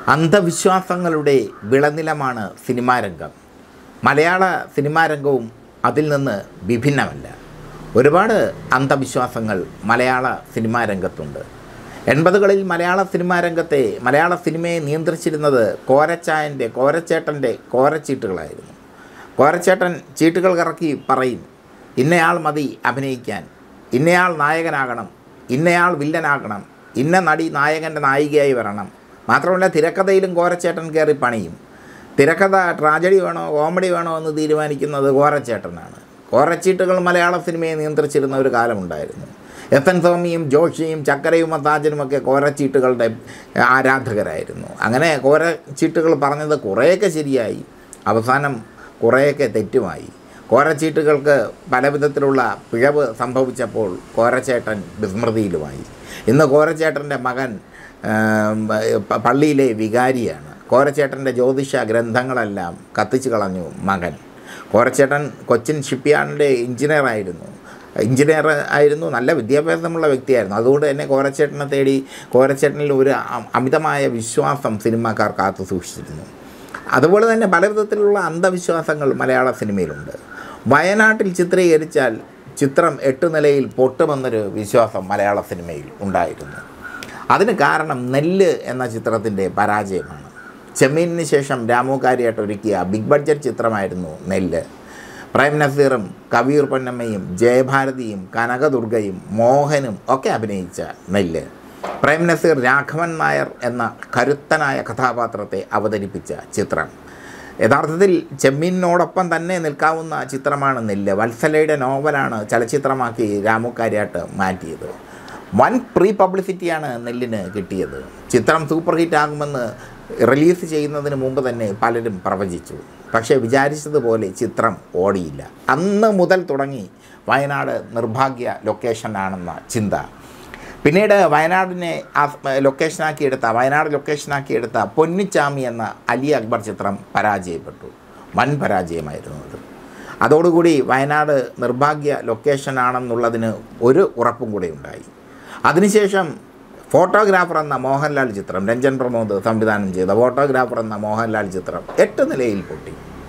അന്ധവിശ്വാസങ്ങളുടെ വിളനിലമാണ് cinema രംഗം മലയാള cinema രംഗവും അതിൽ നിന്ന് വിഭിന്നമല്ല ഒരുപാട് അന്ധവിശ്വാസങ്ങൾ മലയാള സിനിമാ രംഗത്തുണ്ട് എൺപതുകളിൽ മലയാള സിനിമാ രംഗത്തെ മലയാള സിനിമയെ നിയന്ത്രിച്ചിരുന്നത് കോരച്ചായൻ്റെ കോരച്ചേട്ടൻ്റെ കോരച്ചീട്ടുകളായിരുന്നു കോരച്ചേട്ടൻ ചീട്ടുകൾ കറക്കി പറയും ഇന്നയാൾ മതി അഭിനയിക്കാൻ ഇന്നയാൾ നായകനാകണം ഇന്നയാൾ വില്ലനാകണം ഇന്ന നടി നായകൻ്റെ നായികയായി വരണം മാത്രമല്ല തിരക്കഥയിലും കോരച്ചേട്ടൻ കയറി പണിയും തിരക്കഥ ട്രാജഡി വേണോ കോമഡി വേണോ എന്ന് തീരുമാനിക്കുന്നത് കോരച്ചേട്ടനാണ് കോരച്ചീട്ടുകൾ മലയാള സിനിമയെ നിയന്ത്രിച്ചിരുന്ന ഒരു കാലമുണ്ടായിരുന്നു എസ് എൻ സ്വാമിയും ജോഷിയും ചക്കരയും മത്താജനുമൊക്കെ കോരച്ചീട്ടുകളുടെ ആരാധകരായിരുന്നു അങ്ങനെ കോരച്ചീട്ടുകൾ പറഞ്ഞത് കുറേയൊക്കെ ശരിയായി അവസാനം കുറേയൊക്കെ തെറ്റുമായി കോരച്ചീട്ടുകൾക്ക് പല വിധത്തിലുള്ള പിഴവ് സംഭവിച്ചപ്പോൾ കോരച്ചേട്ടൻ വിസ്മൃതിയിലുമായി ഇന്ന് കോരച്ചേട്ടൻ്റെ മകൻ ആം, പ- പള്ളിയിലെ വികാരിയാണ് കോരച്ചേട്ടൻ്റെ ജ്യോതിഷ ഗ്രന്ഥങ്ങളെല്ലാം കത്തിച്ചു കളഞ്ഞു മകൻ കോരച്ചേട്ടൻ കൊച്ചിൻ ഷിപ്പ്യാർഡിൻ്റെ എഞ്ചിനീയറായിരുന്നു എഞ്ചിനീയർ ആയിരുന്നു നല്ല വിദ്യാഭ്യാസമുള്ള വ്യക്തിയായിരുന്നു അതുകൊണ്ട് തന്നെ കോരച്ചേട്ടനെ തേടി കോരച്ചേട്ടനിൽ ഒരു അ- അമിതമായ വിശ്വാസം സിനിമാക്കാർ കാത്തു സൂക്ഷിച്ചിരുന്നു അതുപോലെ തന്നെ പല വിധത്തിലുള്ള അന്ധവിശ്വാസങ്ങൾ മലയാള സിനിമയിലുണ്ട് വയനാട്ടിൽ ചിത്രീകരിച്ചാൽ ചിത്രം എട്ട് നിലയിൽ പൊട്ടുമെന്നൊരു വിശ്വാസം മലയാള സിനിമയിൽ ഉണ്ടായിരുന്നു അതിന് കാരണം നെല്ല് എന്ന ചിത്രത്തിൻ്റെ പരാജയമാണ് ചെമ്മീനിന് ശേഷം രാമു കാര്യായിട്ട് ഒരുക്കിയ ബിഗ് ബഡ്ജറ്റ് ചിത്രമായിരുന്നു നെല്ല് പ്രേം നസീറും കബീർ പൊന്നമ്മയും ജയഭാരതിയും കനകദുർഗയും മോഹനും ഒക്കെ അഭിനയിച്ച നെല്ല് പ്രേം നസീർ രാഘവൻ നായർ എന്ന കരുത്തനായ കഥാപാത്രത്തെ അവതരിപ്പിച്ച ചിത്രം യഥാർത്ഥത്തിൽ ചെമ്മീനോടൊപ്പം തന്നെ നിൽക്കാവുന്ന ചിത്രമാണ് നെല്ല് വത്സലയുടെ നോവലാണ് ചലച്ചിത്രമാക്കി രാമു കാര്യാട്ട് മാറ്റിയത് വൻ പ്രീ പബ്ലിസിറ്റിയാണ് നെല്ലിന് കിട്ടിയത് ചിത്രം സൂപ്പർ ഹിറ്റ് ആകുമെന്ന് റിലീസ് ചെയ്യുന്നതിന് മുമ്പ് തന്നെ പലരും പ്രവചിച്ചു പക്ഷേ വിചാരിച്ചതുപോലെ ചിത്രം ഓടിയില്ല അന്ന് മുതൽ തുടങ്ങി വയനാട് നിർഭാഗ്യ ലൊക്കേഷനാണെന്ന ചിന്ത പിന്നീട് വയനാടിനെ ആ ലൊക്കേഷനാക്കി എടുത്ത വയനാട് ലൊക്കേഷനാക്കി എടുത്ത പൊന്നിച്ചാമി എന്ന അലി അക്ബർ ചിത്രം പരാജയപ്പെട്ടു വൻ പരാജയമായിരുന്നു അത് അതോടുകൂടി വയനാട് നിർഭാഗ്യ ലൊക്കേഷനാണെന്നുള്ളതിന് ഒരു ഉറപ്പും കൂടെ ഉണ്ടായി അതിനുശേഷം ഫോട്ടോഗ്രാഫർ എന്ന മോഹൻലാൽ ചിത്രം രഞ്ജൻ പ്രമോദ് സംവിധാനം ചെയ്ത ഫോട്ടോഗ്രാഫർ എന്ന മോഹൻലാൽ ചിത്രം എട്ട് നിലയിൽ പൊട്ടി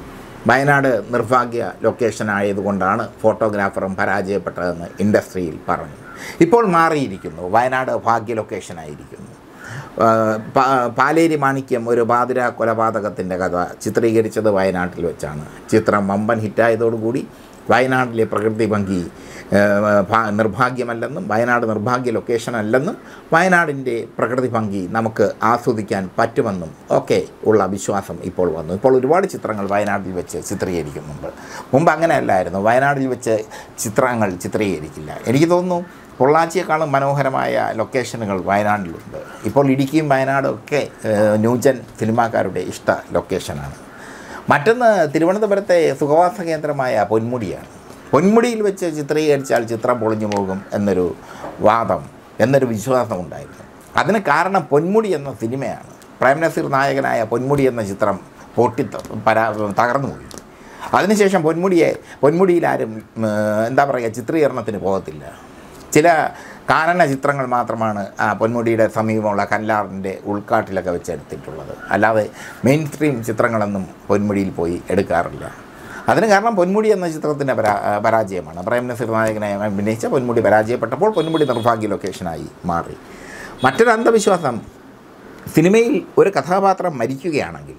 വയനാട് നിർഭാഗ്യ ലൊക്കേഷൻ ആയതുകൊണ്ടാണ് ഫോട്ടോഗ്രാഫറും പരാജയപ്പെട്ടതെന്ന് ഇൻഡസ്ട്രിയിൽ പറഞ്ഞു ഇപ്പോൾ മാറിയിരിക്കുന്നു വയനാട് ഭാഗ്യ ലൊക്കേഷനായിരിക്കുന്നു ആ, പാ- പാലേരി മാണിക്യം ഒരു പാതിര കൊലപാതകത്തിൻ്റെ കഥ ചിത്രീകരിച്ചത് വയനാട്ടിൽ വെച്ചാണ് ചിത്രം വമ്പൻ ഹിറ്റായതോടുകൂടി വയനാട്ടിലെ പ്രകൃതി ഭംഗി ആ, ഭാ- നിർഭാഗ്യമല്ലെന്നും വയനാട് നിർഭാഗ്യ ലൊക്കേഷൻ അല്ലെന്നും വയനാടിൻ്റെ പ്രകൃതി ഭംഗി നമുക്ക് ആസ്വദിക്കാൻ പറ്റുമെന്നും ഒക്കെ ഉള്ള വിശ്വാസം ഇപ്പോൾ വന്നു ഇപ്പോൾ ഒരുപാട് ചിത്രങ്ങൾ വയനാട്ടിൽ വെച്ച് ചിത്രീകരിക്കുന്നുണ്ട് മുമ്പ് അങ്ങനെയല്ലായിരുന്നു വയനാട്ടിൽ വെച്ച് ചിത്രങ്ങൾ ചിത്രീകരിക്കില്ല എനിക്ക് തോന്നുന്നു പൊള്ളാച്ചിയെക്കാളും മനോഹരമായ ലൊക്കേഷനുകൾ വയനാട്ടിലുണ്ട് ഇപ്പോൾ ഇടുക്കിയും വയനാടും ഒക്കെ ഏഹ്, ന്യൂജൻ സിനിമാക്കാരുടെ ഇഷ്ട ലൊക്കേഷനാണ് മറ്റൊന്ന് തിരുവനന്തപുരത്തെ സുഖവാസ കേന്ദ്രമായ പൊന്മുടിയാണ് പൊന്മുടിയിൽ വെച്ച് ചിത്രീകരിച്ചാൽ ചിത്രം പൊളിഞ്ഞു പോകും എന്നൊരു വാദം എന്നൊരു വിശ്വാസം ഉണ്ടായിരുന്നു അതിന് കാരണം പൊന്മുടി എന്ന സിനിമയാണ് പ്രേം നസീർ നായകനായ പൊന്മുടി എന്ന ചിത്രം പൊട്ടി ത- പരാ തകർന്നുപോയി അതിനുശേഷം പൊന്മുടിയെ പൊന്മുടിയിലാരും ഉം, എന്താ പറയുക ചിത്രീകരണത്തിന് പോകത്തില്ല ചില കാനന ചിത്രങ്ങൾ മാത്രമാണ് ആ പൊന്മുടിയുടെ സമീപമുള്ള കല്ലാറിൻ്റെ ഉൾക്കാട്ടിലൊക്കെ വെച്ചെടുത്തിട്ടുള്ളത് അല്ലാതെ മെയിൻ സ്ട്രീം ചിത്രങ്ങളൊന്നും പൊന്മുടിയിൽ പോയി എടുക്കാറില്ല അതിന് കാരണം പൊന്മുടി എന്ന ചിത്രത്തിൻ്റെ പരാ പരാജയമാണ് പ്രേം നസീർ നായകനെ അഭിനയിച്ച പൊന്മുടി പരാജയപ്പെട്ടപ്പോൾ പൊന്മുടി നിർഭാഗ്യ ലൊക്കേഷനായി മാറി മറ്റൊരു അന്ധവിശ്വാസം സിനിമയിൽ ഒരു കഥാപാത്രം മരിക്കുകയാണെങ്കിൽ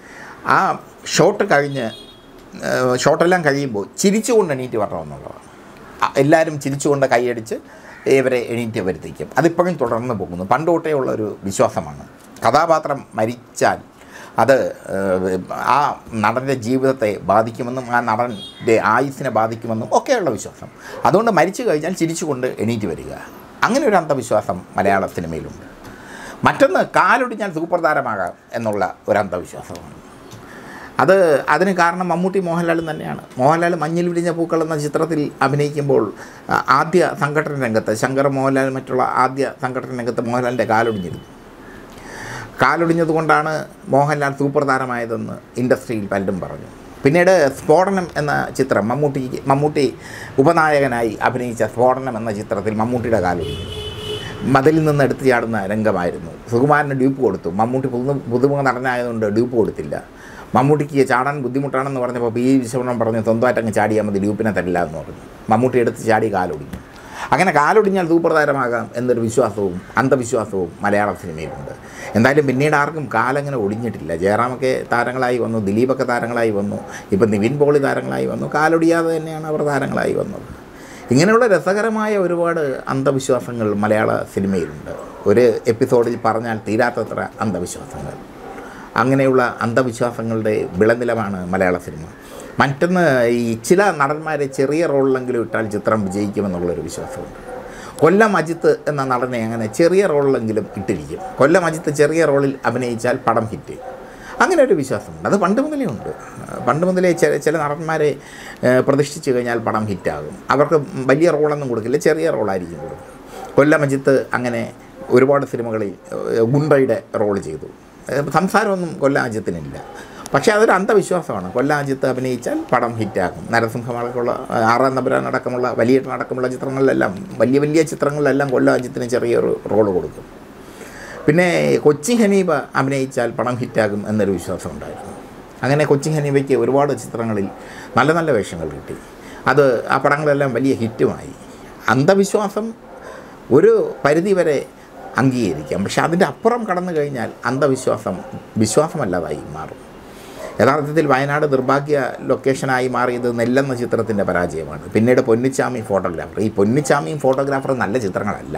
ആ ഷോട്ട് കഴിഞ്ഞ് ഏഹ്, ഷോട്ടെല്ലാം കഴിയുമ്പോൾ ചിരിച്ചുകൊണ്ട് എണീറ്റ് വരണമെന്നുള്ളതാണ് അ- എല്ലാവരും ചിരിച്ചുകൊണ്ട് കൈയടിച്ച് ഇവരെ എണീറ്റ് വരുത്തിക്കും അതിപ്പോഴും തുടർന്ന് പോകുന്നു പണ്ട് തൊട്ടേ ഉള്ള ഒരു വിശ്വാസമാണ് കഥാപാത്രം മരിച്ചാൽ അത് ഏഹ്, ആ നടൻ്റെ ജീവിതത്തെ ബാധിക്കുമെന്നും ആ നടൻ്റെ ആയുസ്സിനെ ബാധിക്കുമെന്നും ഒക്കെയുള്ള വിശ്വാസം അതുകൊണ്ട് മരിച്ചു കഴിഞ്ഞാൽ ചിരിച്ചുകൊണ്ട് എണീറ്റ് വരിക അങ്ങനെ ഒരു അന്ധവിശ്വാസം മലയാള സിനിമയിലുണ്ട് മറ്റൊന്ന് കാലൊടിഞ്ഞാൽ സൂപ്പർ താരമാകാം എന്നുള്ള ഒരു അന്ധവിശ്വാസമാണ് അത് അതിന് കാരണം മമ്മൂട്ടി മോഹൻലാലും തന്നെയാണ് മോഹൻലാൽ മഞ്ഞിൽ വിരിഞ്ഞ പൂക്കൾ എന്ന ചിത്രത്തിൽ അഭിനയിക്കുമ്പോൾ ആ, ആദ്യ സംഘടന രംഗത്ത് ശങ്കർ മോഹൻലാൽ മറ്റുള്ള ആദ്യ സംഘടന രംഗത്ത് മോഹൻലാലിൻ്റെ കാലൊടിഞ്ഞിരുന്നു കാലൊടിഞ്ഞതുകൊണ്ടാണ് മോഹൻലാൽ സൂപ്പർ താരമായതെന്ന് ഇൻഡസ്ട്രിയിൽ പലരും പറഞ്ഞു പിന്നീട് സ്ഫോടനം എന്ന ചിത്രം മമ്മൂട്ടി മമ്മൂട്ടി ഉപനായകനായി അഭിനയിച്ച സ്ഫോടനം എന്ന ചിത്രത്തിൽ മമ്മൂട്ടിയുടെ കാലൊടിഞ്ഞു മതിലിൽ നിന്ന് എടുത്തു ചാടുന്ന രംഗമായിരുന്നു സുകുമാരന് ഡ്യൂപ്പ് കൊടുത്തു മമ്മൂട്ടി പുതു പുതുമുഖ നടനായതുകൊണ്ട് ഡ്യൂപ്പ് കൊടുത്തില്ല മമ്മൂട്ടിക്ക് ചാടാൻ ബുദ്ധിമുട്ടാണെന്ന് പറഞ്ഞപ്പോൾ പി വിശ്വണം പറഞ്ഞ് സ്വന്തമായിട്ട് അങ്ങ് ചാടിയാൽ മതി ഡ്യൂപ്പിനെ തരില്ല എന്ന് പറഞ്ഞു മമ്മൂട്ടി എടുത്ത് ചാടി കാലൊടിഞ്ഞു അങ്ങനെ കാലൊടിഞ്ഞാൽ സൂപ്പർ താരമാകാം എന്നൊരു വിശ്വാസവും അന്ധവിശ്വാസവും മലയാള സിനിമയിലുണ്ട് എന്തായാലും പിന്നീട് ആർക്കും കാലങ്ങനെ ഒടിഞ്ഞിട്ടില്ല ജയറാമൊക്കെ താരങ്ങളായി വന്നു ദിലീപൊക്കെ താരങ്ങളായി വന്നു ഇപ്പം നിവിൻ പോളി താരങ്ങളായി വന്നു കാലൊടിയാതെ തന്നെയാണ് അവർ താരങ്ങളായി വന്നത് ഇങ്ങനെയുള്ള രസകരമായ ഒരുപാട് അന്ധവിശ്വാസങ്ങൾ മലയാള സിനിമയിലുണ്ട് ഒരു എപ്പിസോഡിൽ പറഞ്ഞാൽ തീരാത്തത്ര അന്ധവിശ്വാസങ്ങൾ അങ്ങനെയുള്ള അന്ധവിശ്വാസങ്ങളുടെ വിളനിലമാണ് മലയാള സിനിമ മറ്റൊന്ന് ഈ ചില നടന്മാരെ ചെറിയ റോളിലെങ്കിലും ഇട്ടാൽ ചിത്രം വിജയിക്കുമെന്നുള്ളൊരു വിശ്വാസമുണ്ട് കൊല്ലം അജിത്ത് എന്ന നടനെ അങ്ങനെ ചെറിയ റോളിലെങ്കിലും ഇട്ടിരിക്കും കൊല്ലം അജിത്ത് ചെറിയ റോളിൽ അഭിനയിച്ചാൽ പടം ഹിറ്റ് അങ്ങനെ ഒരു വിശ്വാസമുണ്ട് അത് പണ്ട് മുതലേ ഉണ്ട് പണ്ട് മുതലേ ചില ചില നടന്മാരെ ഏഹ്, പ്രതിഷ്ഠിച്ചു കഴിഞ്ഞാൽ പടം ഹിറ്റാകും അവർക്ക് വലിയ റോളൊന്നും കൊടുക്കില്ല ചെറിയ റോളായിരിക്കും കൊടുക്കുക കൊല്ലം അജിത്ത് അങ്ങനെ ഒരുപാട് സിനിമകളിൽ ഏഹ്, ഗുണ്ടയുടെ റോൾ ചെയ്തു ഏഹ്, സംസാരമൊന്നും കൊല്ലം അജിത്തിനില്ല പക്ഷേ അതൊരു അന്ധവിശ്വാസമാണ് കൊല്ലം അജിത്ത് അഭിനയിച്ചാൽ പടം ഹിറ്റാകും നരസിംഹമടക്കമുള്ള ആറാം നമ്പരാൻ അടക്കമുള്ള വലിയ അടക്കമുള്ള ചിത്രങ്ങളിലെല്ലാം വലിയ വലിയ ചിത്രങ്ങളിലെല്ലാം കൊല്ലം അജിത്തിന് ചെറിയൊരു റോള് കൊടുക്കും പിന്നെ കൊച്ചി ഹനീഫ അഭിനയിച്ചാൽ പടം ഹിറ്റാകും എന്നൊരു വിശ്വാസം ഉണ്ടായിരുന്നു അങ്ങനെ കൊച്ചി ഹനീഫയ്ക്ക് ഒരുപാട് ചിത്രങ്ങളിൽ നല്ല നല്ല വേഷങ്ങൾ കിട്ടി അത് ആ പടങ്ങളെല്ലാം വലിയ ഹിറ്റുമായി അന്ധവിശ്വാസം ഒരു പരിധി വരെ അംഗീകരിക്കാം പക്ഷെ അതിൻ്റെ അപ്പുറം കടന്നു കഴിഞ്ഞാൽ അന്ധവിശ്വാസം വിശ്വാസമല്ലാതായി മാറും യഥാർത്ഥത്തിൽ വയനാട് നിർഭാഗ്യ ലൊക്കേഷനായി മാറിയത് നെല്ലെന്ന ചിത്രത്തിൻ്റെ പരാജയമാണ് പിന്നീട് പൊന്നിച്ചാമി ഫോട്ടോഗ്രാഫർ ഈ പൊന്നിച്ചാമിയും ഫോട്ടോഗ്രാഫറും നല്ല ചിത്രങ്ങളല്ല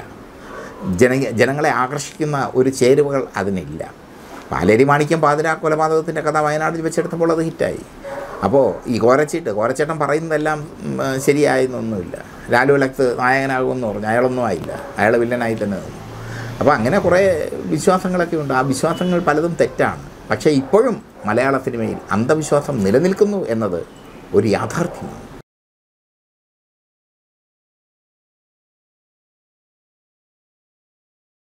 ജന ജനങ്ങളെ ആകർഷിക്കുന്ന ഒരു ചേരുവകൾ അതിനില്ല പാലേരി മാണിക്യം പാതിരാ കൊലപാതകത്തിൻ്റെ കഥ വയനാട്ടിൽ വെച്ചെടുത്തപ്പോൾ അത് ഹിറ്റായി അപ്പോൾ ഈ കോരച്ചീട്ട് കോരച്ചേട്ടൻ പറയുന്നതെല്ലാം ഉം, ശരിയായെന്നൊന്നുമില്ല ലാലു ലക്സ് നായകനാകുമെന്ന് പറഞ്ഞു അയാളൊന്നും ആയില്ല അയാൾ വില്ലനായി തന്നെ നിന്നു അപ്പോൾ അങ്ങനെ കുറേ വിശ്വാസങ്ങളൊക്കെ ഉണ്ട് ആ വിശ്വാസങ്ങൾ പലതും തെറ്റാണ് പക്ഷേ ഇപ്പോഴും മലയാള സിനിമയിൽ അന്ധവിശ്വാസം നിലനിൽക്കുന്നു എന്നത് ഒരു യാഥാർത്ഥ്യമാണ്